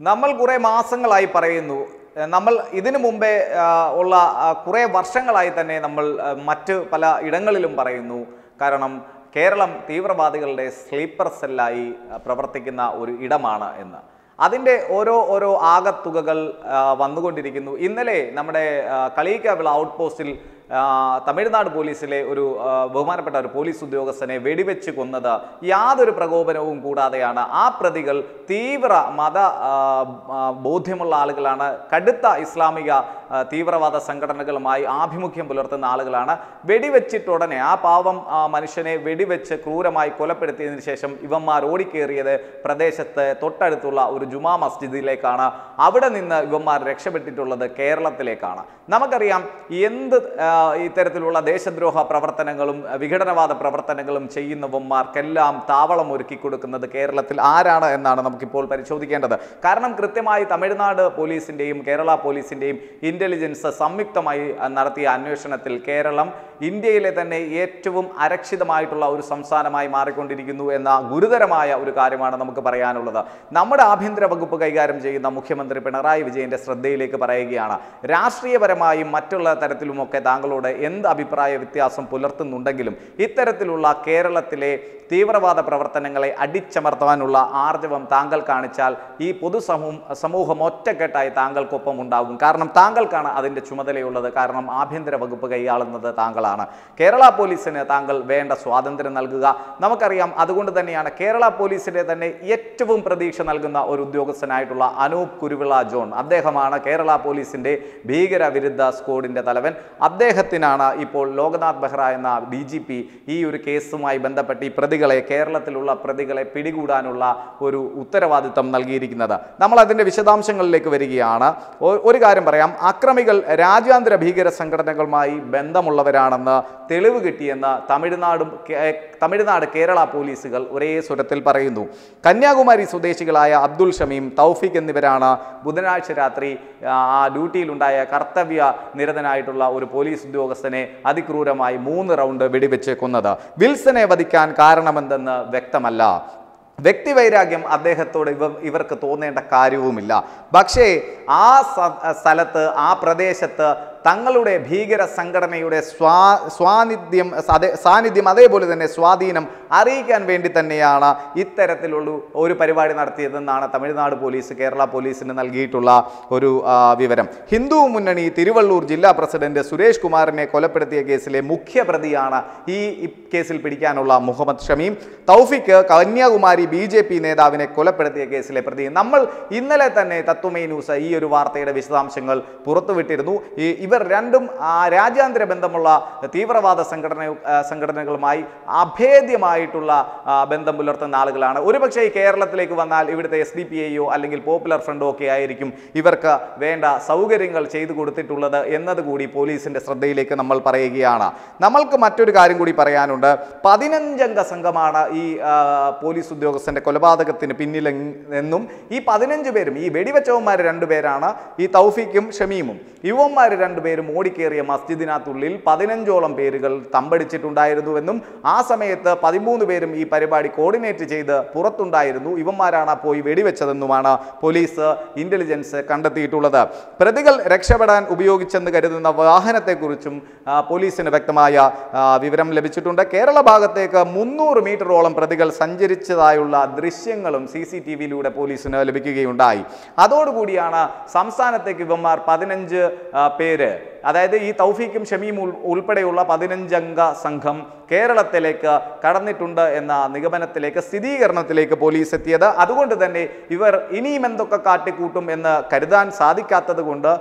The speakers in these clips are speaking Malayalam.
നമ്മൾ കുറേ മാസങ്ങളായി പറയുന്നു ഏഹ് നമ്മൾ ഇതിനു മുമ്പേ ആ, ഉള്ള ആ, കുറേ വർഷങ്ങളായി തന്നെ നമ്മൾ ആ, മറ്റ് പല ഇടങ്ങളിലും പറയുന്നു കാരണം കേരളം തീവ്രവാദികളുടെ സ്ലീപ്പർ സെല്ലായി ആ, പ്രവർത്തിക്കുന്ന ഒരു ഇടമാണ് എന്ന് അതിൻ്റെ ഓരോ ഓരോ ആകത്തുകകൾ ആ, വന്നുകൊണ്ടിരിക്കുന്നു ഇന്നലെ നമ്മുടെ ആ, കളിയിക്കാവിള ഔട്ട് പോസ്റ്റിൽ ആ, തമിഴ്നാട് പോലീസിലെ ഒരു ആ, ബഹുമാനപ്പെട്ട ഒരു പോലീസ് ഉദ്യോഗസ്ഥനെ വെടിവെച്ച് കൊന്നത് യാതൊരു പ്രകോപനവും കൂടാതെയാണ് ആ പ്രതികൾ തീവ്ര മത ആ, ആ, ബോധ്യമുള്ള ആളുകളാണ് കടുത്ത ഇസ്ലാമിക ആ, തീവ്രവാദ സംഘടനകളുമായി ആഭിമുഖ്യം പുലർത്തുന്ന ആളുകളാണ് വെടിവെച്ചിട്ടുടനെ ആ പാവം ആ, മനുഷ്യനെ വെടിവെച്ച് ക്രൂരമായി കൊലപ്പെടുത്തിയതിനു ശേഷം ഇവന്മാർ ഓടിക്കേറിയത് പ്രദേശത്ത് തൊട്ടടുത്തുള്ള ഒരു ജുമാ മസ്ജിദിലേക്കാണ് അവിടെ നിന്ന് ഇവന്മാർ രക്ഷപ്പെട്ടിട്ടുള്ളത് കേരളത്തിലേക്കാണ് നമുക്കറിയാം എന്ത് ആ, ഇത്തരത്തിലുള്ള ദേശദ്രോഹ പ്രവർത്തനങ്ങളും ആ, വിഘടനവാദ പ്രവർത്തനങ്ങളും ചെയ്യുന്നവന്മാർക്കെല്ലാം താവളം ഒരുക്കി കൊടുക്കുന്നത് കേരളത്തിൽ ആരാണ് എന്നാണ് നമുക്കിപ്പോൾ പരിശോധിക്കേണ്ടത് കാരണം കൃത്യമായി തമിഴ്നാട് പോലീസിന്റെയും കേരള പോലീസിന്റെയും ഇന്റലിജൻസ് സംയുക്തമായി ആ, നടത്തിയ അന്വേഷണത്തിൽ കേരളം ഇന്ത്യയിലെ തന്നെ ഏറ്റവും അരക്ഷിതമായിട്ടുള്ള ഒരു സംസ്ഥാനമായി മാറിക്കൊണ്ടിരിക്കുന്നു എന്ന ഗുരുതരമായ ഒരു കാര്യമാണ് നമുക്ക് പറയാനുള്ളത് നമ്മുടെ ആഭ്യന്തര വകുപ്പ് കൈകാര്യം ചെയ്യുന്ന മുഖ്യമന്ത്രി പിണറായി വിജയന്റെ ശ്രദ്ധയിലേക്ക് പറയുകയാണ് രാഷ്ട്രീയപരമായും മറ്റുള്ള തരത്തിലുമൊക്കെ താങ്കളോട് എന്ത് അഭിപ്രായ വ്യത്യാസം പുലർത്തുന്നുണ്ടെങ്കിലും ഇത്തരത്തിലുള്ള കേരളത്തിലെ തീവ്രവാദ പ്രവർത്തനങ്ങളെ അടിച്ചമർത്താനുള്ള ആർജവം താങ്കൾ കാണിച്ചാൽ ഈ പൊതുസമൂഹം സമൂഹം ഒറ്റക്കെട്ടായി താങ്കൾക്കൊപ്പം ഉണ്ടാകും കാരണം താങ്കൾക്കാണ് അതിൻ്റെ ചുമതലയുള്ളത് കാരണം ആഭ്യന്തര വകുപ്പ് കൈയാളുന്നത് താങ്കളാണ് കേരള പോലീസിന് താങ്കൾ വേണ്ട സ്വാതന്ത്ര്യം നൽകുക നമുക്കറിയാം അതുകൊണ്ട് തന്നെയാണ് കേരള പോലീസിന്റെ തന്നെ ഏറ്റവും പ്രതീക്ഷ നൽകുന്ന ഒരു ഉദ്യോഗസ്ഥനായിട്ടുള്ള അനൂപ് കുരുവിള ജോൺ അദ്ദേഹമാണ് കേരള പോലീസിന്റെ ഭീകരവിരുദ്ധ സ്ക്വാഡിന്റെ തലവൻ അദ്ദേഹത്തിനാണ് ഇപ്പോൾ ലോക്നാഥ് ബെഹ്റ എന്ന ഡി ജി പി ഈ ഒരു കേസുമായി ബന്ധപ്പെട്ട് ഈ പ്രതികളെ കേരളത്തിലുള്ള പ്രതികളെ പിടികൂടാനുള്ള ഒരു ഉത്തരവാദിത്തം നൽകിയിരിക്കുന്നത് നമ്മൾ അതിന്റെ വിശദാംശങ്ങളിലേക്ക് വരികയാണ് ഒ- ഒരു കാര്യം പറയാം അക്രമികൾ രാജ്യാന്തര ഭീകര സംഘടനകളുമായി ബന്ധമുള്ളവരാണെന്ന് തെളിവ് കിട്ടിയെന്ന് തമിഴ്നാടും കേ- തമിഴ്നാട് കേരള പോലീസുകൾ ഒരേ സ്വരത്തിൽ പറയുന്നു കന്യാകുമാരി സ്വദേശികളായ അബ്ദുൾ ഷമീം തൗഫീഖ് എന്നിവരാണ് ബുധനാഴ്ച രാത്രി ആ, ആ ഡ്യൂട്ടിയിലുണ്ടായ കർത്തവ്യ നിരതനായിട്ടുള്ള ഒരു പോലീസ് ഉദ്യോഗസ്ഥനെ അതിക്രൂരമായി മൂന്ന് റൗണ്ട് വെടിവെച്ച് കൊന്നത് വിൽസനെ വധിക്കാൻ കാരണമെന്തെന്ന് വ്യക്തമല്ല വ്യക്തിവൈരാഗ്യം അദ്ദേഹത്തോട് ഇവ ഇവർക്ക് തോന്നേണ്ട കാര്യവുമില്ല പക്ഷേ ആ സ- സ്ഥലത്ത് ആ പ്രദേശത്ത് തങ്ങളുടെ ഭീകര സംഘടനയുടെ സ്വാ സ്വാന്നിധ്യം അതേ സാന്നിധ്യം അതേപോലെ തന്നെ സ്വാധീനം അറിയിക്കാൻ വേണ്ടി തന്നെയാണ് ഇത്തരത്തിലുള്ള ഒരു പരിപാടി നടത്തിയതെന്നാണ് തമിഴ്നാട് പോലീസ് കേരള പോലീസിന് നൽകിയിട്ടുള്ള ഒരു ആ, വിവരം ഹിന്ദു മുന്നണി തിരുവള്ളൂർ ജില്ലാ പ്രസിഡന്റ് സുരേഷ് കുമാറിനെ കൊലപ്പെടുത്തിയ കേസിലെ മുഖ്യ പ്രതിയാണ് ഈ ഈ കേസിൽ പിടിക്കാനുള്ള Muhammad Shamim Taufiq Kanyakumari B J P നേതാവിനെ കൊലപ്പെടുത്തിയ കേസിലെ പ്രതി നമ്മൾ ഇന്നലെ തന്നെ തത്വമേ ന്യൂസ് ഈ ഒരു വാർത്തയുടെ വിശദാംശങ്ങൾ പുറത്തുവിട്ടിരുന്നു ഈ ഇവർ രണ്ടും ആ, രാജ്യാന്തര ബന്ധമുള്ള തീവ്രവാദ സംഘടന ആ, സംഘടനകളുമായി അഭേദ്യമായിട്ടുള്ള ആ, ബന്ധം പുലർത്തുന്ന ആളുകളാണ് ഒരുപക്ഷെ ഈ കേരളത്തിലേക്ക് വന്നാൽ ഇവിടുത്തെ എസ് ഡി പി ഐയോ അല്ലെങ്കിൽ പോപ്പുലർ ഫ്രണ്ടോ ഒക്കെ ആയിരിക്കും ഇവർക്ക് വേണ്ട സൗകര്യങ്ങൾ ചെയ്തു കൊടുത്തിട്ടുള്ളത് എന്നതുകൂടി പോലീസിന്റെ ശ്രദ്ധയിലേക്ക് നമ്മൾ പറയുകയാണ് നമ്മൾക്ക് മറ്റൊരു കാര്യം കൂടി പറയാനുണ്ട് പതിനഞ്ചംഗ സംഘമാണ് ഈ ആ, പോലീസ് ഉദ്യോഗസ്ഥന്റെ കൊലപാതകത്തിന് പിന്നിൽ എന്നും ഈ പതിനഞ്ച് പേരും ഈ വെടിവെച്ചവന്മാർ രണ്ടുപേരാണ് ഈ തൗഫീഖും ഷമീമും യുവന്മാർ രണ്ടുപേരും ഓടിക്കേറിയ മസ്ജിദിനകത്തുള്ളിൽ പതിനഞ്ചോളം പേരുകൾ തമ്പടിച്ചിട്ടുണ്ടായിരുന്നുവെന്നും ആ സമയത്ത് പതിമൂന്ന് പേരും ഈ പരിപാടി കോർഡിനേറ്റ് ചെയ്ത് പുറത്തുണ്ടായിരുന്നു ഇവന്മാരാണ് പോയി വെടിവെച്ചതെന്നുമാണ് പോലീസ് ഇന്റലിജൻസ് കണ്ടെത്തിയിട്ടുള്ളത് പ്രതികൾ രക്ഷപ്പെടാൻ ഉപയോഗിച്ചെന്ന് കരുതുന്ന വാഹനത്തെക്കുറിച്ചും ആ, പോലീസിന് വ്യക്തമായ ആ, വിവരം ലഭിച്ചിട്ടുണ്ട് കേരള ഭാഗത്തേക്ക് മുന്നൂറ് മീറ്ററോളം പ്രതികൾ സഞ്ചരിച്ചതായുള്ള ദൃശ്യങ്ങളും സി സി ടി വിയിലൂടെ പോലീസിന് ലഭിക്കുകയുണ്ടായി അതോടുകൂടിയാണ് സംസ്ഥാനത്തേക്ക് ഇവന്മാർ പതിനഞ്ച് ആ, പേര് അതായത് ഈ തൗഫീഖും ഷമീം ഉൾ- ഉൾപ്പെടെയുള്ള പതിനഞ്ചംഗ സംഘം കേരളത്തിലേക്ക് കടന്നിട്ടുണ്ട് എന്ന നിഗമനത്തിലേക്ക് സ്ഥിരീകരണത്തിലേക്ക് പോലീസ് എത്തിയത് അതുകൊണ്ട് തന്നെ ഇവർ ഇനിയും എന്തൊക്കെ കാട്ടിക്കൂട്ടും എന്ന് കരുതാൻ സാധിക്കാത്തത് കൊണ്ട്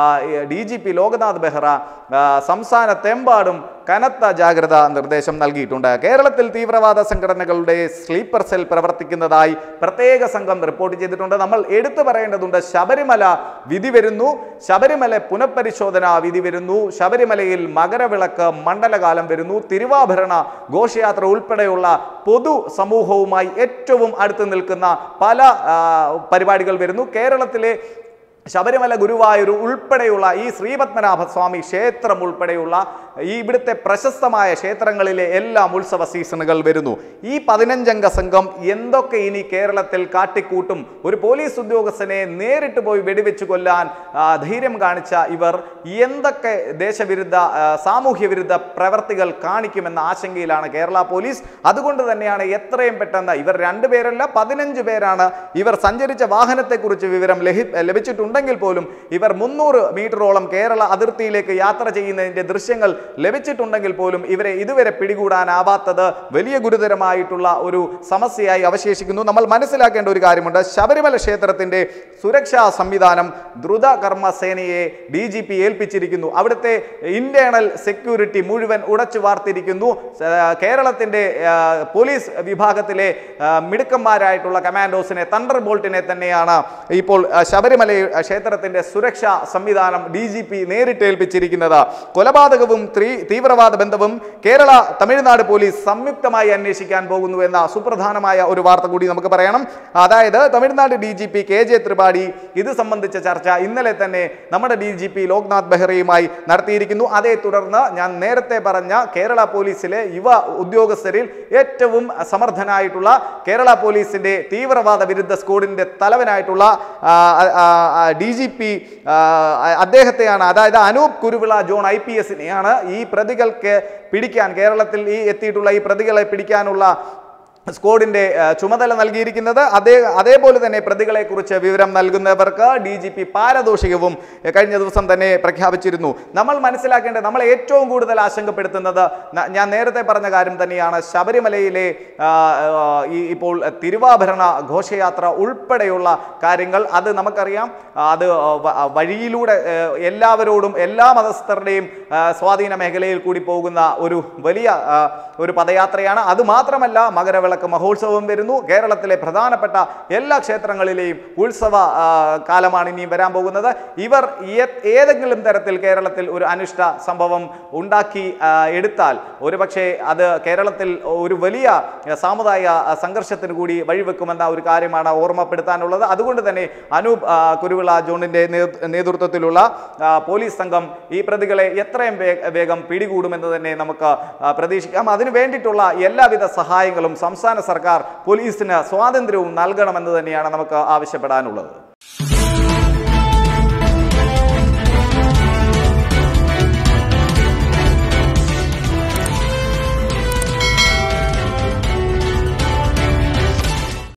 D G P Loknath Behera ആ, സംസ്ഥാനത്തെമ്പാടും കനത്ത ജാഗ്രത നിർദ്ദേശം നൽകിയിട്ടുണ്ട് കേരളത്തിൽ തീവ്രവാദ സംഘടനകളുടെ സ്ലീപ്പർ സെൽ പ്രവർത്തിക്കുന്നതായി പ്രത്യേക സംഘം റിപ്പോർട്ട് ചെയ്തിട്ടുണ്ട് നമ്മൾ എടുത്തു പറയേണ്ടതുണ്ട് ശബരിമല വിധി വരുന്നു ശബരിമല പുനഃപരിശോധന വിധി വരുന്നു ശബരിമലയിൽ മകരവിളക്ക് മണ്ഡലകാലം വരുന്നു തിരുവാഭരണ ഘോഷയാത്ര ഉൾപ്പെടെയുള്ള പൊതു സമൂഹവുമായി ഏറ്റവും അടുത്ത് നിൽക്കുന്ന പല ആ, പരിപാടികൾ വരുന്നു കേരളത്തിലെ ശബരിമല ഗുരുവായൂർ ഉൾപ്പെടെയുള്ള ഈ ശ്രീപത്മനാഭ സ്വാമി ക്ഷേത്രം ഉൾപ്പെടെയുള്ള ഈ ഇവിടുത്തെ പ്രശസ്തമായ ക്ഷേത്രങ്ങളിലെ എല്ലാം ഉത്സവ സീസണുകൾ വരുന്നു ഈ പതിനഞ്ചംഗ സംഘം എന്തൊക്കെ ഇനി കേരളത്തിൽ കാട്ടിക്കൂട്ടും ഒരു പോലീസ് ഉദ്യോഗസ്ഥനെ നേരിട്ട് പോയി വെടിവെച്ച് കൊല്ലാൻ ആ, ധൈര്യം കാണിച്ച ഇവർ എന്തൊക്കെ ദേശവിരുദ്ധ ആ, സാമൂഹ്യ വിരുദ്ധ പ്രവർത്തികൾ കാണിക്കുമെന്ന ആശങ്കയിലാണ് കേരള പോലീസ് അതുകൊണ്ട് തന്നെയാണ് എത്രയും പെട്ടെന്ന് ഇവർ രണ്ടുപേരല്ല പതിനഞ്ച് പേരാണ് ഇവർ സഞ്ചരിച്ച വാഹനത്തെക്കുറിച്ച് വിവരം ലഹി ലഭിച്ചിട്ടുണ്ടെങ്കിൽ പോലും ഇവർ മുന്നൂറ് മീറ്ററോളം കേരള അതിർത്തിയിലേക്ക് യാത്ര ചെയ്യുന്നതിന്റെ ദൃശ്യങ്ങൾ ലഭിച്ചിട്ടുണ്ടെങ്കിൽ പോലും ഇവരെ ഇതുവരെ പിടികൂടാനാവാത്തത് വലിയ ഗുരുതരമായിട്ടുള്ള ഒരു സമസ്യയായി അവശേഷിക്കുന്നു നമ്മൾ മനസ്സിലാക്കേണ്ട ഒരു കാര്യമുണ്ട് ശബരിമല ക്ഷേത്രത്തിന്റെ സുരക്ഷാ സംവിധാനം ദ്രുത കർമ്മസേനയെ ഡി ജി പി ഏൽപ്പിച്ചിരിക്കുന്നു അവിടുത്തെ ഇന്റേണൽ സെക്യൂരിറ്റി മുഴുവൻ ഉടച്ചു വാർത്തിരിക്കുന്നു ആ, കേരളത്തിന്റെ ആ, പോലീസ് വിഭാഗത്തിലെ ആ, മിടുക്കന്മാരായിട്ടുള്ള കമാൻഡോസിനെ തണ്ടർ ബോൾട്ടിനെ തന്നെയാണ് ഇപ്പോൾ ആ, ശബരിമല ക്ഷേത്രത്തിന്റെ സുരക്ഷാ സംവിധാനം ഡി ജി പി നേരിട്ട് ഏൽപ്പിച്ചിരിക്കുന്നത് കൊലപാതകവും ത്രീ തീവ്രവാദ ബന്ധവും കേരള തമിഴ്നാട് പോലീസ് സംയുക്തമായി അന്വേഷിക്കാൻ പോകുന്നു എന്ന സുപ്രധാനമായ ഒരു വാർത്ത കൂടി നമുക്ക് പറയണം അതായത് Tamil Nadu D G P K J Tripathi ഇത് സംബന്ധിച്ച ചർച്ച ഇന്നലെ തന്നെ നമ്മുടെ ഡി ജി പി ലോക്നാഥ് ബെഹ്റയുമായി നടത്തിയിരിക്കുന്നു അതേ തുടർന്ന് ഞാൻ നേരത്തെ പറഞ്ഞ കേരള പോലീസിലെ യുവ ഉദ്യോഗസ്ഥരിൽ ഏറ്റവും സമർത്ഥനായിട്ടുള്ള കേരള പോലീസിന്റെ തീവ്രവാദ വിരുദ്ധ സ്ക്വാഡിന്റെ തലവനായിട്ടുള്ള ഡി ജി പി അദ്ദേഹത്തെയാണ് അതായത് Anoop Kuruvila John I P എസിനെയാണ് ഈ പ്രതികൾക്ക് പിടിക്കാൻ കേരളത്തിൽ ഈ എത്തിയിട്ടുള്ള ഈ പ്രതികളെ പിടിക്കാനുള്ള സ്ക്വാഡിന്റെ ആ, ചുമതല നൽകിയിരിക്കുന്നത് അതേ അതേപോലെ തന്നെ പ്രതികളെക്കുറിച്ച് വിവരം നൽകുന്നവർക്ക് ഡി ജി പി പാരതോഷികവും എ, കഴിഞ്ഞ ദിവസം തന്നെ പ്രഖ്യാപിച്ചിരുന്നു നമ്മൾ മനസ്സിലാക്കേണ്ടത് നമ്മളെ ഏറ്റവും കൂടുതൽ ആശങ്കപ്പെടുത്തുന്നത് ന- ഞാൻ നേരത്തെ പറഞ്ഞ കാര്യം തന്നെയാണ് ശബരിമലയിലെ ആ, ആ, ഈ ഇപ്പോൾ തിരുവാഭരണ ഘോഷയാത്ര ഉൾപ്പെടെയുള്ള കാര്യങ്ങൾ അത് നമുക്കറിയാം ആ, അത് വ- വഴിയിലൂടെ ഏ, എല്ലാവരോടും എല്ലാ മതസ്ഥരുടെയും ആ, സ്വാധീന മേഖലയിൽ കൂടി പോകുന്ന ഒരു വലിയ ആ, ഒരു പദയാത്രയാണ് അത് മാത്രമല്ല മകരവിളക്ക് മഹോത്സവം വരുന്നു കേരളത്തിലെ പ്രധാനപ്പെട്ട എല്ലാ ക്ഷേത്രങ്ങളിലെയും ഉത്സവ ആ, കാലമാണ് ഇനി വരാൻ പോകുന്നത് ഇവർ ഏ- ഏതെങ്കിലും തരത്തിൽ കേരളത്തിൽ ഒരു അനിഷ്ട സംഭവം ഉണ്ടാക്കി ആ, എടുത്താൽ ഒരുപക്ഷെ അത് കേരളത്തിൽ ഒരു വലിയ സാമുദായിക സംഘർഷത്തിന് കൂടി വഴിവെക്കുമെന്ന ഒരു കാര്യമാണ് ഓർമ്മപ്പെടുത്താനുള്ളത് അതുകൊണ്ട് തന്നെ അനൂപ് ആ, കുരുവിള ജോണിന്റെ നേതൃ- നേതൃത്വത്തിലുള്ള ആ, പോലീസ് സംഘം ഈ പ്രതികളെ എത്രയും വേ- വേഗം പിടികൂടുമെന്ന് തന്നെ നമുക്ക് ആ, പ്രതീക്ഷിക്കാം അതിനു വേണ്ടിയിട്ടുള്ള എല്ലാവിധ സഹായങ്ങളും സംസ്ഥാന സർക്കാർ പോലീസിന് സ്വാതന്ത്ര്യവും നൽകണമെന്ന് തന്നെയാണ് നമുക്ക് ആവശ്യപ്പെടാനുള്ളത്